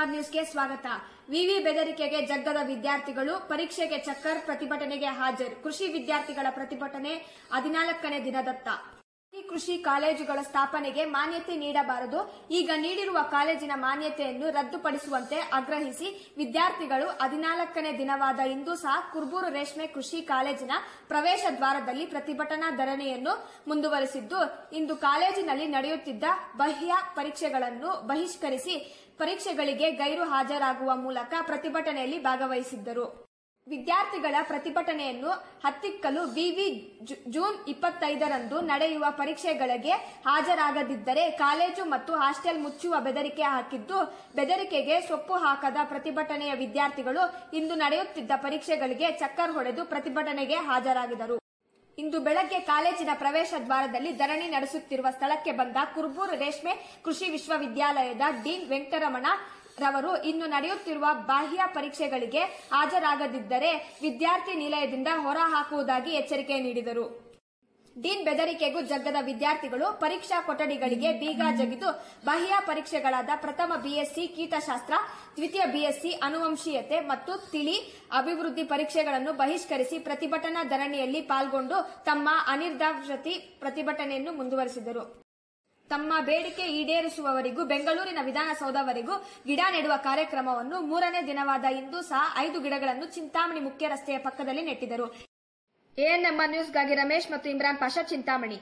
number ನ್ಯೂಸ್ಗೆ ಸ್ವಾಗತ ವಿವಿ ಬೆದರಿಕೆಗೆ ಜಗ್ಗದ ವಿದ್ಯಾರ್ಥಿಗಳು ಪರೀಕ್ಷೆಗೆ ಚಕ್ಕರ್ ಪ್ರತಿಭಟನೆಗೆ ಹಾಜರು ಕೃಷಿ ವಿದ್ಯಾರ್ಥಿಗಳ ಪ್ರತಿಭಟನೆ ಹದಿನಾಲ್ಕನೇ ದಿನದತ್ತ ಈ ಕೃಷಿ ಕಾಲೇಜುಗಳ ಸ್ಥಾಪನೆಗೆ ಮಾನ್ಯತೆ ನೀಡಬಾರದು ಈಗ ನೀಡಿರುವ ಕಾಲೇಜಿನ ಮಾನ್ಯತೆಯನ್ನು ರದ್ದುಪಡಿಸುವಂತೆ ಆಗ್ರಹಿಸಿ ವಿದ್ಯಾರ್ಥಿಗಳು ಹದಿನಾಲ್ಕನೇ ದಿನವಾದ ಇಂದು ಸಹ ಕುರ್ಬೂರು ರೇಷ್ಮೆ ಕೃಷಿ ಕಾಲೇಜಿನ ಪ್ರವೇಶ ದ್ವಾರದಲ್ಲಿ ಪ್ರತಿಭಟನಾ ಧರಣಿಯನ್ನು ಮುಂದುವರೆಸಿದ್ದು ಇಂದು ಕಾಲೇಜಿನಲ್ಲಿ ನಡೆಯುತ್ತಿದ್ದ ಬಾಹ್ಯ ಪರೀಕ್ಷೆಗಳನ್ನು ಬಹಿಷ್ಕರಿಸಿ ಪರೀಕ್ಷೆಗಳಿಗೆ ಗೈರು ಹಾಜರಾಗುವ ಮೂಲಕ ಪ್ರತಿಭಟನೆಯಲ್ಲಿ ಭಾಗವಹಿಸಿದ್ದರು ವಿದ್ಯಾರ್ಥಿಗಳ ಪ್ರತಿಭಟನೆಯನ್ನು ಹತ್ತಿಕ್ಕಲು ವಿವಿ ಜು- ಜೂನ್ ಇಪ್ಪತ್ತೈದರಂದು ನಡೆಯುವ ಪರೀಕ್ಷೆಗಳಿಗೆ ಹಾಜರಾಗದಿದ್ದರೆ ಕಾಲೇಜು ಮತ್ತು ಹಾಸ್ಟೆಲ್ ಮುಚ್ಚುವ ಬೆದರಿಕೆ ಹಾಕಿದ್ದು ಬೆದರಿಕೆಗೆ ಸೊಪ್ಪು ಹಾಕದ ಪ್ರತಿಭಟನೆಯ ವಿದ್ಯಾರ್ಥಿಗಳು ಇಂದು ನಡೆಯುತ್ತಿದ್ದ ಪರೀಕ್ಷೆಗಳಿಗೆ ಚಕ್ಕರ್ ಹೊಡೆದು ಪ್ರತಿಭಟನೆಗೆ ಹಾಜರಾಗಿದರು ಇಂದು ಬೆಳಗ್ಗೆ ಕಾಲೇಜಿನ ಪ್ರವೇಶ ದ್ವಾರದಲ್ಲಿ ಧರಣಿ ನಡೆಸುತ್ತಿರುವ ಸ್ಥಳಕ್ಕೆ ಬಂದ ಕುರ್ಬೂರು ರೇಷ್ಮೆ ಕೃಷಿ ವಿಶ್ವವಿದ್ಯಾಲಯದ ಡೀನ್ ವೆಂಕಟರಮಣ ರವರು ಇನ್ನು ನಡೆಯುತ್ತಿರುವ ಬಾಹ್ಯ ಪರೀಕ್ಷೆಗಳಿಗೆ ಹಾಜರಾಗದಿದ್ದರೆ ವಿದ್ಯಾರ್ಥಿ ನಿಲಯದಿಂದ ಹೊರ ಹಾಕುವುದಾಗಿ ಎಚ್ಚರಿಕೆ ನೀಡಿದರು ಡೀನ್ ಬೆದರಿಕೆಗೂ ಜಗ್ಗದ ವಿದ್ಯಾರ್ಥಿಗಳು ಪರೀಕ್ಷಾ ಕೊಠಡಿಗಳಿಗೆ ಬೀಗ ಜಗಿದು ಬಾಹ್ಯ ಪರೀಕ್ಷೆಗಳಾದ ಪ್ರಥಮ ಬಿಎಸ್ಸಿ ಕೀಟಶಾಸ್ತ್ರ ದ್ವಿತೀಯ ಬಿಎಸ್ಸಿ ಅನುವಂಶೀಯತೆ ಮತ್ತು ತಿಳಿ ಅಭಿವೃದ್ಧಿ ಪರೀಕ್ಷೆಗಳನ್ನು ಬಹಿಷ್ಕರಿಸಿ ಪ್ರತಿಭಟನಾ ಧರಣಿಯಲ್ಲಿ ಪಾಲ್ಗೊಂಡು ತಮ್ಮ ಅನಿರ್ದಿಷ್ಟ ಪ್ರತಿಭಟನೆಯನ್ನು ಮುಂದುವರೆಸಿದರು ತಮ್ಮ ಬೇಡಿಕೆ ಈಡೇರಿಸುವವರೆಗೂ ಬೆಂಗಳೂರಿನ ವಿಧಾನಸೌಧವರೆಗೂ ಗಿಡ ನೆಡುವ ಕಾರ್ಯಕ್ರಮವನ್ನು ಮೂರನೇ ದಿನವಾದ ಇಂದು ಸಹ ಐದು ಗಿಡಗಳನ್ನು ಚಿಂತಾಮಣಿ ಮುಖ್ಯ ರಸ್ತೆಯ ಪಕ್ಕದಲ್ಲಿ ನೆಟ್ಟಿದರು ಎಎನ್ಎಂಆರ್ ನ್ಯೂಸ್ಗಾಗಿ ರಮೇಶ್ ಮತ್ತು ಇಮ್ರಾನ್ ಪಾಷಾ ಚಿಂತಾಮಣಿ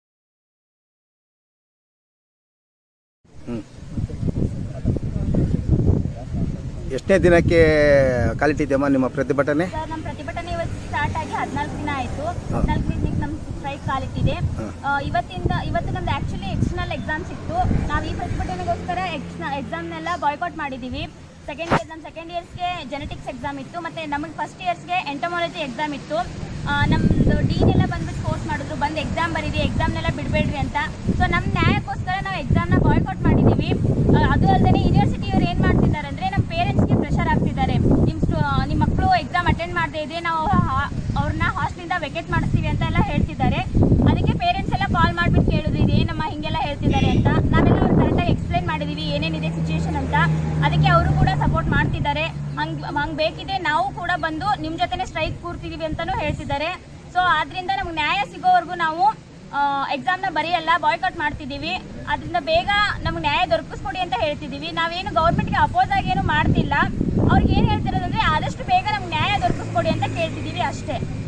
ಎಷ್ಟನೇ ದಿನಕ್ಕೆ ಕಾಲಿಟ್ಟಿದ್ಯಮ್ಮ ನಿಮ್ಮ ಪ್ರತಿಭಟನೆ ಸರ್ ನಮ್ಮ ಪ್ರತಿಭಟನೆ ಇವತ್ತು ಸ್ಟಾರ್ಟ್ ಆಗಿ ಹದಿನಾಲ್ಕು ದಿನ ಆಯಿತು ಹದಿನಾಲ್ಕು ದಿನಕ್ಕೆ ನಮ್ಮ ಸ್ಟ್ರೈಕ್ ಕಾಲಿಟ್ಟಿದೆ ಆ, ಇವತ್ತಿಂದ ಇವತ್ತು ನಮ್ದು ಆ್ಯಕ್ಚುಲಿ ಎಕ್ಸ್ಟರ್ನಲ್ ಎಕ್ಸಾಮ್ಸ್ ಇತ್ತು ನಾವು ಈ ಪ್ರತಿಭಟನೆಗೋಸ್ಕರ ಎಕ್ಸಾಮ್ನೆಲ್ಲ ಬಾಯ್ಕಾಟ್ ಮಾಡಿದ್ದೀವಿ ಸೆಕೆಂಡ್ ಇಯರ್ ನಮ್ಮ ಸೆಕೆಂಡ್ ಇಯರ್ಸ್ಗೆ ಜೆನೆಟಿಕ್ಸ್ ಎಕ್ಸಾಮ್ ಇತ್ತು ಮತ್ತು ನಮಗೆ ಫಸ್ಟ್ ಇಯರ್ಸ್ಗೆ ಎಂಟಮಾಲಜಿ ಎಕ್ಸಾಮ್ ಇತ್ತು ಆ, ನಮ್ದು ಡೀನ್ ಎಲ್ಲ ಬಂದ್ಬಿಟ್ಟು ಫೋರ್ಸ್ ಮಾಡಿದ್ರು ಬಂದು ಎಕ್ಸಾಮ್ ಬರೀರಿ ಎಕ್ಸಾಮ್ನೆಲ್ಲ ಬಿಡಬೇಡ್ರಿ ಅಂತ ಸೊ ನಮ್ಮ ನ್ಯಾಯಕ್ಕೋಸ್ಕರ ನಾವು ಎಕ್ಸಾಮ್ನ ಬಾಯ್ಕಾಟ್ ಮಾಡಿದ್ದೀವಿ ಆ, ಅದು ಅಲ್ಲದೆ ಯೂನಿವರ್ಸಿಟಿಯವ್ರು ಏನು ಮಾಡ್ತಿದ್ದಾರೆ ಅಂದರೆ ನಮ್ಮ ಪೇರೆಂಟ್ಸ್ಗೆ ಪ್ರೆಷರ್ ಆಗ್ತಿದ್ದಾರೆ ನಿಮ್ಮ ಸ್ಟು ನಿಮ್ಮ ಮಕ್ಕಳು ಎಕ್ಸಾಮ್ ಅಟೆಂಡ್ ಮಾಡದೇ ಇದ್ರೆ ನಾವು ಹಾ- ಅವ್ರನ್ನ ಹಾಸ್ಟೆಲಿಂದ ವೆಕೆಟ್ ಮಾಡಿಸ್ತೀವಿ ಅಂತ ಎಲ್ಲ ಹೇಳ್ತಿದ್ದಾರೆ ಅದಕ್ಕೆ ಪೇರೆಂಟ್ಸ್ ಎಲ್ಲ ಕಾಲ್ ಮಾಡ್ಬಿಟ್ಟು ಕೇಳಿದ್ರು ಇದೇನಮ್ಮ ಹಿಂಗೆಲ್ಲ ಹೇಳ್ತಿದ್ದಾರೆ ಅಂತ ನಾವೆಲ್ಲ ಅವ್ರು ಕರೆಕ್ಟಾಗಿ ಎಕ್ಸ್ಪ್ಲೈನ್ ಮಾಡಿದೀವಿ ಏನೇನಿದೆ ಸಿಚುವೇಶನ್ ಅಂತ ಅದಕ್ಕೆ ಅವರು ಕೂಡ ಸಪೋರ್ಟ್ ಮಾಡ್ತಿದ್ದಾರೆ ಹಂಗ್ ಹಂಗ್ ಬೇಕಿದ್ರೆ ನಾವು ಕೂಡ ಬಂದು ನಿಮ್ಮ ಜೊತೆನೆ ಸ್ಟ್ರೈಕ್ ಕೂರ್ತಿದೀವಿ ಅಂತಾನೂ ಹೇಳ್ತಿದ್ದಾರೆ ಸೊ ಆದ್ರಿಂದ ನಮ್ಗೆ ನ್ಯಾಯ ಸಿಗೋವರೆಗೂ ನಾವು ಎಕ್ಸಾಮ್ನ ಬರೆಯಲ್ಲ ಬಾಯ್ಕಾಟ್ ಮಾಡ್ತಿದ್ದೀವಿ ಅದರಿಂದ ಬೇಗ ನಮ್ಗೆ ನ್ಯಾಯ ದೊರಕಿಸ್ಕೊಡಿ ಅಂತ ಹೇಳ್ತಿದ್ದೀವಿ ನಾವೇನು ಗೌರ್ಮೆಂಟ್ಗೆ ಅಪೋಸ್ ಆಗಿ ಏನು ಮಾಡ್ತಿಲ್ಲ ಅವ್ರಿಗೆ ಏನು ಹೇಳ್ತಿರೋದಂದ್ರೆ ಆದಷ್ಟು ಬೇಗ ನಮ್ಗೆ ನ್ಯಾಯ ದೊರಕಿಸ್ಕೊಡಿ ಅಂತ ಕೇಳ್ತಿದ್ದೀವಿ ಅಷ್ಟೇ